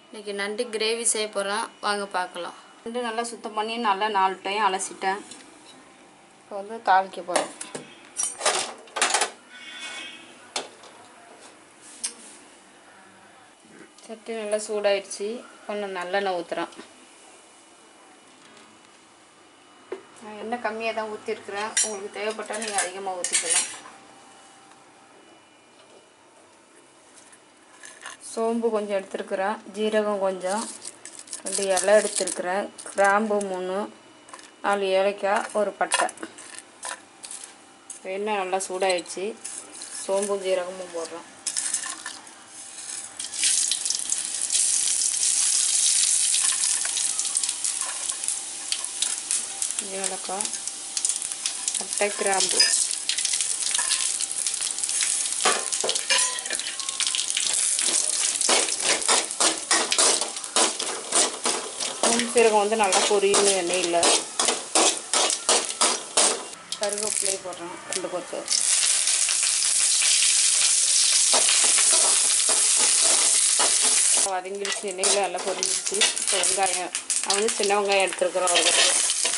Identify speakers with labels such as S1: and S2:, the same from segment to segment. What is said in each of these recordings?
S1: இன்றைக்கி நண்டு கிரேவி செய்ய போகிறோம் வாங்க பார்க்கலாம் நண்டு நல்லா சுத்தம் பண்ணி நல்லா நாலு டைம் அலசிட்டேன் இப்போ வந்து தாளிக்க போகிறோம் சட்டி நல்லா சூடாயிடுச்சு கொஞ்சம் நல்லெண்ணெய் ஊற்றுறோம் நான் எண்ணெய் கம்மியாக தான் ஊற்றிருக்கிறேன் உங்களுக்கு தேவைப்பட்டால் நீங்கள் அதிகமாக ஊற்றிக்கலாம் சோம்பு கொஞ்சம் எடுத்துருக்குறேன் ஜீரகம் கொஞ்சம் ரெண்டு இலை எடுத்துருக்குறேன் கிராம்பு மூணு நாலு ஏலக்காய் ஒரு பட்டை இப்போ எண்ணெய் நல்லா சூடாயிடுச்சு சோம்பு ஜீரகமும் போடுறோம் ஏலக்காய் பட்டை கிராம்பு சோம்பு சீரகம் வந்து நல்லா பொரியும் எண்ணெயில் கருவேப்பிலை போடுறோம் ரெண்டு கொத்து வதங்கிடுச்சு எண்ணெயில் நல்லா பொரிஞ்சிடுச்சு இப்போ வெங்காயம் நான் வந்து சின்ன வெங்காயம் எடுத்துருக்குறேன் ஒரு கொத்து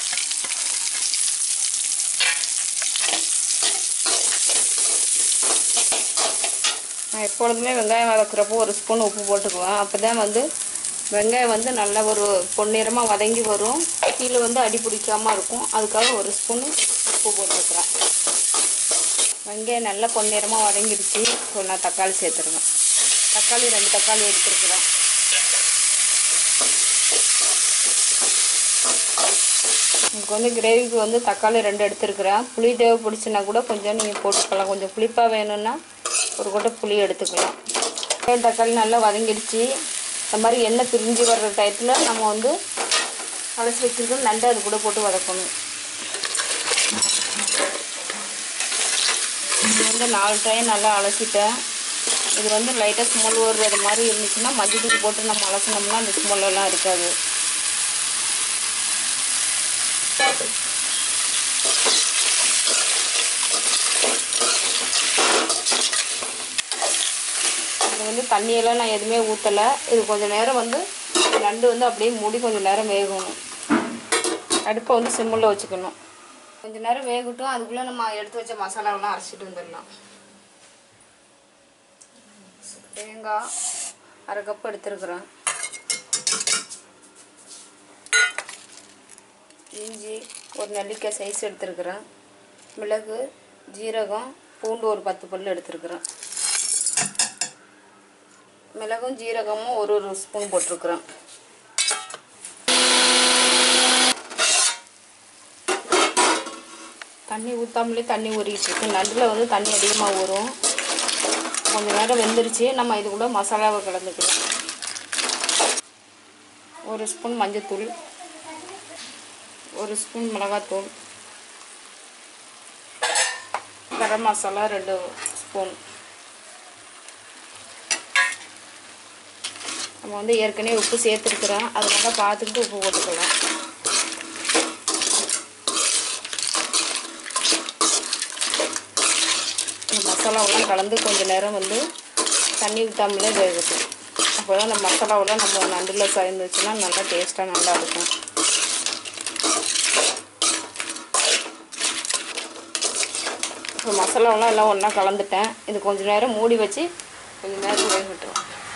S1: நான் எப்பொழுதுமே வெங்காயம் வதக்குறப்போ ஒரு ஸ்பூன் உப்பு போட்டுக்குவேன் அப்போ தான் வந்து வெங்காயம் வந்து நல்லா ஒரு பொன்னிறமாக வதங்கி வரும் கீழே வந்து அடி பிடிக்காமல் இருக்கும் அதுக்காக ஒரு ஸ்பூன் உப்பு போட்டுருக்குறேன் வெங்காயம் நல்லா பொன்னிறமாக வதங்கிடுச்சு இப்போ நான் தக்காளி சேர்த்துருவேன் தக்காளி ரெண்டு தக்காளி எடுத்துருக்குறேன் உங்களுக்கு வந்து கிரேவிக்கு வந்து தக்காளி ரெண்டு எடுத்துருக்குறேன் புளி தேவைப்பிடிச்சுன்னா கூட கொஞ்சம் நீங்கள் போட்டுக்கலாம் கொஞ்சம் புளிப்பாக வேணும்னா ஒரு கொட்டை புளி எடுத்துக்கலாம் வெங்காயம் தக்காளி நல்லா வதங்கிடுச்சு இந்த மாதிரி எண்ணெய் பிரிஞ்சு வர்ற டயத்தில் நம்ம வந்து அலசி வச்சுருக்க நண்டு அது கூட போட்டு வதக்கணும் இது வந்து நாலு டைம் நல்லா அலசிட்டேன் இது வந்து லைட்டாக ஸ்மெல் வர்றது மாதிரி இருந்துச்சுன்னா மஞ்சள் தூள் போட்டு நம்ம அலசினோம்னா அந்த ஸ்மெல்லாம் இருக்காது இது வந்து தண்ணியெல்லாம் நான் எதுவுமே ஊற்றலை இது கொஞ்சம் நேரம் வந்து நண்டு வந்து அப்படியே மூடி கொஞ்சம் நேரம் வேகணும் அடுப்பை வந்து சிம்மில் வச்சுக்கணும் கொஞ்சம் நேரம் வேகட்டும் அதுக்குள்ளே நம்ம எடுத்து வச்ச மசாலாவெல்லாம் அரைச்சிட்டு வந்துடலாம் தேங்காய் அரை கப் எடுத்துருக்குறேன் இஞ்சி ஒரு நெல்லிக்காய் சைஸ் எடுத்துருக்குறேன் மிளகு ஜீரகம் பூண்டு ஒரு பத்து பல் எடுத்துருக்குறேன் மிளகும் ஜீரகமும் ஒரு ஒரு ஸ்பூன் போட்டிருக்குறேன் தண்ணி ஊற்றாமலே தண்ணி ஊறிக்கிட்டு இருக்கு நண்டில் வந்து தண்ணி அதிகமாக வரும் கொஞ்சம் நேரம் வெந்துருச்சு நம்ம இது கூட மசாலாவை கலந்துக்கலாம் ஒரு ஸ்பூன் மஞ்சத்தூள் ஒரு ஸ்பூன் மிளகாத்தூள் கரம் மசாலா ரெண்டு ஸ்பூன் நம்ம வந்து ஏற்கனவே உப்பு சேர்த்துருக்குறோம் அதனால பார்த்துக்கிட்டு உப்பு போட்டுக்கலாம் இந்த மசாலாவெல்லாம் கலந்து கொஞ்சம் நேரம் வந்து தண்ணி ஊற்றாமலே வேகட்டும் அப்போ தான் அந்த மசாலாவெல்லாம் நம்ம நண்டில் சேர்ந்துச்சுன்னா நல்லா டேஸ்ட்டாக நல்லா இருக்கும் இப்போ மசாலாவெல்லாம் எல்லாம் ஒன்றா கலந்துட்டேன் இது கொஞ்சம் நேரம் மூடி வச்சு கொஞ்சம் நேரம் வேகட்டும்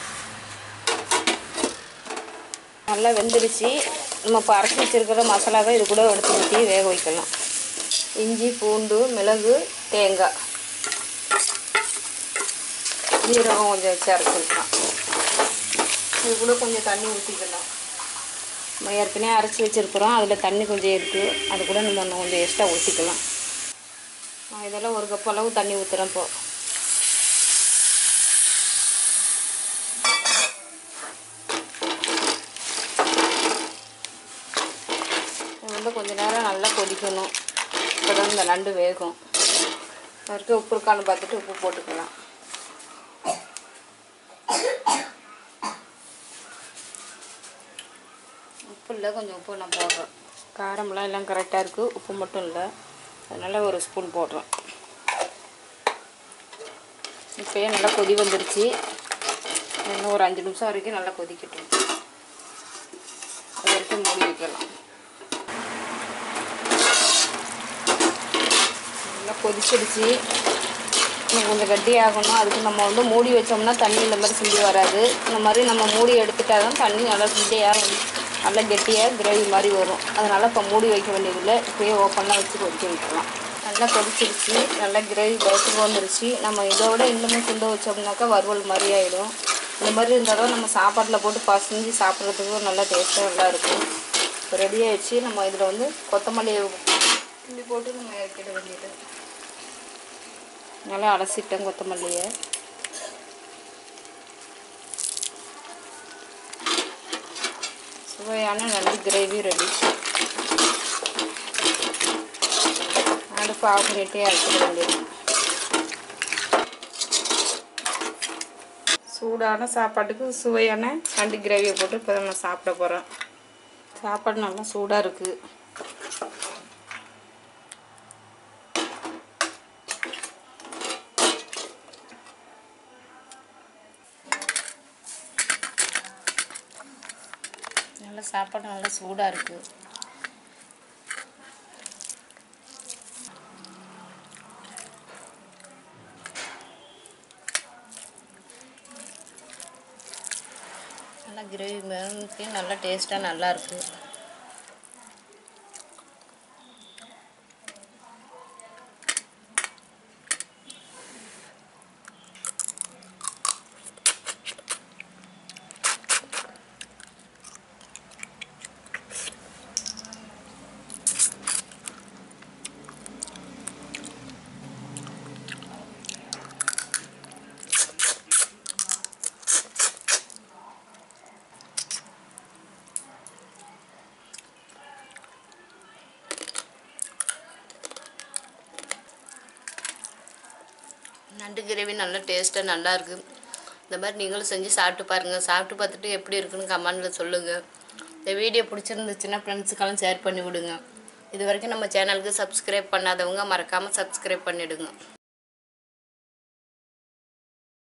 S1: நல்லா வெந்துருச்சு நம்ம இப்போ அரைச்சி வச்சுருக்கிற மசாலாவை இது கூட எடுத்து ஊற்றி வேக வைக்கலாம் இஞ்சி பூண்டு மிளகு தேங்காய் ஜீரகம் கொஞ்சம் வச்சு அரைச்சிக்கலாம் இது கூட கொஞ்சம் தண்ணி ஊற்றிக்கலாம் நம்ம ஏற்கனவே அரைச்சி வச்சுருக்குறோம் அதில் தண்ணி கொஞ்சம் இருக்குது அது கூட நம்ம இன்னும் கொஞ்சம் எக்ஸ்ட்ரா ஊற்றிக்கலாம் நான் இதெல்லாம் ஒரு கப் அளவு தண்ணி ஊற்றுறேன் இப்போ இது வந்து கொஞ்ச நேரம் நல்லா கொதிக்கணும் இப்போ தான் இந்த நண்டு வேகும் இருக்க உப்பு இருக்கான்னு பார்த்துட்டு உப்பு போட்டுக்கலாம் உப்பு இல்லை கொஞ்சம் உப்பு நான் போடுறேன் காரமெல்லாம் எல்லாம் கரெக்டாக இருக்குது உப்பு மட்டும் இல்லை அதனால் ஒரு ஸ்பூன் போடுறேன் இப்போயே நல்லா கொதி வந்துருச்சு இன்னும் ஒரு அஞ்சு நிமிஷம் வரைக்கும் நல்லா கொதிக்கட்டும் அது வரைக்கும் மூடி வைக்கலாம் நல்லா கொதிச்சிடுச்சு இன்னும் கொஞ்சம் கட்டியாகணும் அதுக்கு நம்ம வந்து மூடி வச்சோம்னா தண்ணி இந்த மாதிரி சிந்தி வராது இந்த மாதிரி நம்ம மூடி எடுத்துட்டா தான் தண்ணி நல்லா சிந்தியாக நல்லா கெட்டியாக கிரேவி மாதிரி வரும் அதனால் இப்போ மூடி வைக்க வேண்டியதில்லை இப்போயே ஓப்பனாக வச்சு கொதிக்க வைக்கலாம் நல்லா கொதிச்சிருச்சு நல்லா கிரேவி பவுத்துக்கு வந்துருச்சு நம்ம இதோட இன்னுமே சுண்ட வச்சோம்னாக்கா வறுவல் மாதிரி ஆகிடும் இந்த மாதிரி இருந்தால் தான் நம்ம சாப்பாட்டில் போட்டு பசஞ்சு சாப்பிட்றதுக்கு நல்லா டேஸ்ட்டாக நல்லா இருக்கும் இப்போ ரெடி ஆயிடுச்சு நம்ம இதில் வந்து கொத்தமல்லி கிள்ளி போட்டு நம்ம இறக்கிட வேண்டியது நல்லா அலசிட்டேன் கொத்தமல்லியை சுவையான நண்டு கிரேவி ரெடி அடுப்பு ஆஃப் பண்ணிட்டே அரைச்சிட வேண்டியது சூடான சாப்பாட்டுக்கு சுவையான நண்டு கிரேவியை போட்டு இப்போ நம்ம சாப்பிட போகிறோம் சாப்பாடு நல்லா சூடாக இருக்குது நல்லா சாப்பாடு நல்லா சூடாக இருக்குது நல்லா கிரேவி மேலுக்கு நல்லா டேஸ்ட்டாக நல்லா இருக்கு நண்டு கிரேவி நல்லா டேஸ்ட்டாக நல்லா இருக்கு இந்த மாதிரி நீங்களும் செஞ்சு சாப்பிட்டு பாருங்கள் சாப்பிட்டு பார்த்துட்டு எப்படி இருக்குன்னு கமெண்டில் சொல்லுங்கள் இந்த வீடியோ பிடிச்சிருந்துச்சுன்னா ஃப்ரெண்ட்ஸுக்கெல்லாம் ஷேர் பண்ணி விடுங்க இது வரைக்கும் நம்ம சேனலுக்கு சப்ஸ்கிரைப் பண்ணாதவங்க மறக்காமல் சப்ஸ்கிரைப் பண்ணிவிடுங்க